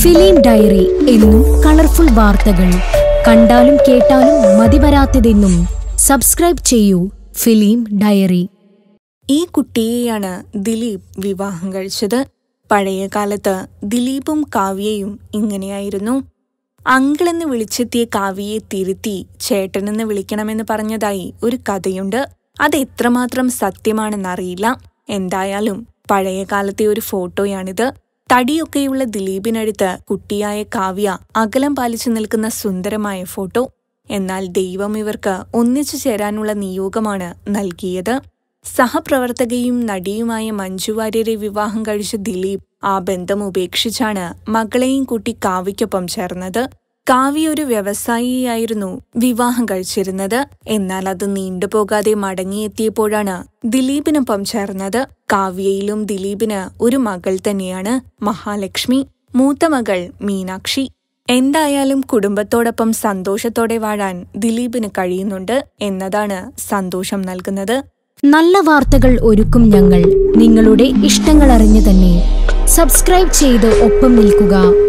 film diary എന്നും colourful വാർത്തകൾ കണ്ടാലും കേട്ടാലും മതിവരാത്തതെന്നും സബ്സ്ക്രൈബ് ചെയ്യൂ ഫിലിം ഡയറി ഈ കുട്ടിയെയാണ് ദിലീപ് വിവാഹം കഴിച്ചത് പഴയ കാലത്ത് ദിലീപും കാവ്യയും ഇങ്ങനെയായിരുന്നു അങ്കിളെന്ന് വിളിച്ചെത്തിയ കാവ്യയെ തിരുത്തി ചേട്ടനെന്ന് വിളിക്കണമെന്ന് പറഞ്ഞതായി ഒരു കഥയുണ്ട് അത് എത്രമാത്രം സത്യമാണെന്നറിയില്ല എന്തായാലും പഴയ കാലത്തെ ഒരു ഫോട്ടോയാണിത് തടിയൊക്കെയുള്ള ദിലീപിനടുത്ത് കുട്ടിയായ കാവ്യ അകലം പാലിച്ചു നിൽക്കുന്ന സുന്ദരമായ ഫോട്ടോ എന്നാൽ ദൈവം ഇവർക്ക് ഒന്നിച്ചു ചേരാനുള്ള നിയോഗമാണ് നൽകിയത് സഹപ്രവർത്തകയും നടിയുമായ മഞ്ജു വാര്യരെ വിവാഹം കഴിച്ച ദിലീപ് ആ ബന്ധം ഉപേക്ഷിച്ചാണ് മകളെയും കൂട്ടി കാവ്യയ്ക്കൊപ്പം ചേർന്നത് കാവ്യ ഒരു വ്യവസായിയായിരുന്നു വിവാഹം കഴിച്ചിരുന്നത് എന്നാൽ അത് നീണ്ടുപോകാതെ മടങ്ങിയെത്തിയപ്പോഴാണ് ദിലീപിനൊപ്പം ചേർന്നത് കാവ്യയിലും ദിലീപിന് ഒരു മകൾ തന്നെയാണ് മഹാലക്ഷ്മി മൂത്ത മകൾ മീനാക്ഷി എന്തായാലും കുടുംബത്തോടൊപ്പം സന്തോഷത്തോടെ വാഴാൻ ദിലീപിന് കഴിയുന്നുണ്ട് എന്നതാണ് സന്തോഷം നൽകുന്നത് നല്ല വാർത്തകൾ ഒരുക്കും ഞങ്ങൾ നിങ്ങളുടെ ഇഷ്ടങ്ങൾ അറിഞ്ഞു തന്നെ സബ്സ്ക്രൈബ് ചെയ്ത് ഒപ്പം നിൽക്കുക